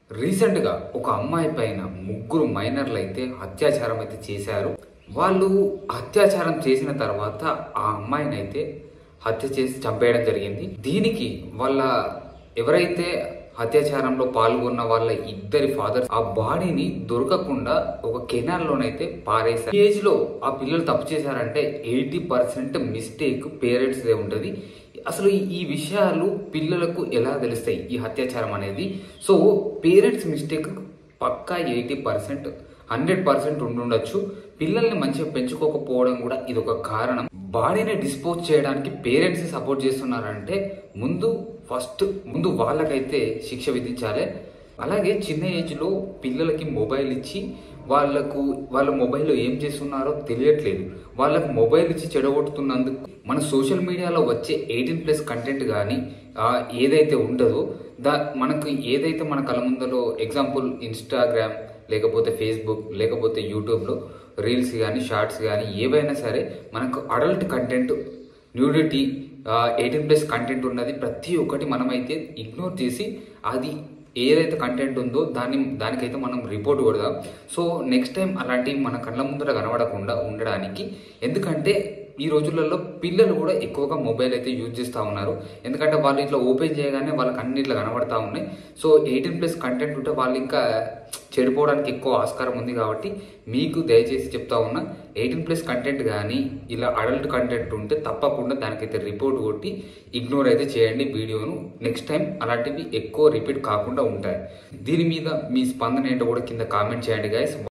recent గా ఒక అమ్మాయి పైన ముగ్గురు మైనర్లు అయితే అత్యాచారం అయితే చేశారు వాళ్ళు అత్యాచారం చేసిన తర్వాత ఆ అమ్మాయిని అయితే హత్య చేసి చంపేయడం జరిగింది దీనికి వాళ్ళ ఎవరైతే అత్యాచారంలో పాల్గొన్న వాళ్ళ ఇద్దరి ఫాదర్ ఆ బాడీని దొరకకుండా ఒక కెనాల్లోనైతే పారేశారు ఈ ఏజ్ లో ఆ పిల్లలు తప్పు చేశారంటే ఎయిటీ పర్సెంట్ మిస్టేక్ పేరెంట్స్ దే ఉంటుంది అసలు ఈ- ఈ విషయాలు పిల్లలకు ఎలా తెలుస్తాయి ఈ అత్యాచారం అనేది సో పేరెంట్స్ మిస్టేక్ పక్కా ఎయిటీ పర్సెంట్ హండ్రెడ్ పర్సెంట్ ఉండుండొచ్చు పిల్లల్ని మంచిగా పెంచుకోకపోవడం కూడా ఇది ఒక కారణం బాడీని డిస్పోజ్ చేయడానికి పేరెంట్స్ సపోర్ట్ చేస్తున్నారంటే ముందు ఫస్ట్ ముందు వాళ్ళకైతే శిక్ష విధించాలి అలాగే చిన్న ఏజ్ లో పిల్లలకి మొబైల్ ఇచ్చి వాళ్ళకు వాళ్ళ మొబైల్లో ఏం చేస్తున్నారో తెలియట్లేదు వాళ్ళకు మొబైల్ ఇచ్చి చెడగొడుతున్నందుకు మన సోషల్ మీడియాలో వచ్చే ఎయిటీన్ ప్లస్ కంటెంట్ కానీ ఏదైతే ఉండదో దా మనకు ఏదైతే మన కళ్ళ ముందలో ఎగ్జాంపుల్ ఇన్స్టాగ్రామ్ లేకపోతే ఫేస్బుక్ లేకపోతే యూట్యూబ్లో రీల్స్ కానీ షార్ట్స్ కానీ ఏవైనా సరే మనకు adult content nudity eighteen plus content ఉన్నది ప్రతి ఒక్కటి మనమైతే ఇగ్నోర్ చేసి అది ఏదైతే కంటెంట్ ఉందో దాన్ని దానికైతే మనం రిపోర్ట్ కొడదాం సో నెక్స్ట్ టైం అలాంటివి మన కళ్ళ ముందర కనబడకుండా ఉండడానికి ఎందుకంటే ఈ రోజులలో పిల్లలు కూడా ఎక్కువగా మొబైల్ అయితే యూజ్ చేస్తూ ఉన్నారు ఎందుకంటే వాళ్ళు ఇట్లా ఓపెన్ చేయగానే వాళ్ళకి అన్ని ఇట్లా కనబడతా ఉన్నాయి సో ఎయిటీన్ ప్లస్ కంటెంట్ ఉంటే వాళ్ళు ఇంకా చెడిపోవడానికి ఎక్కువ ఆస్కారం ఉంది కాబట్టి మీకు దయచేసి చెప్తా ఉన్నా ఎయిటీన్ ప్లస్ కంటెంట్ కానీ ఇలా అడల్ట్ కంటెంట్ ఉంటే తప్పకుండా దానికైతే రిపోర్ట్ కొట్టి ఇగ్నోర్ అయితే చేయండి వీడియోను నెక్స్ట్ టైం అలాంటివి ఎక్కువ రిపీట్ కాకుండా ఉంటాయి దీని మీద మీ స్పందన ఏంటో కూడా కింద కామెంట్ చేయండి గైస్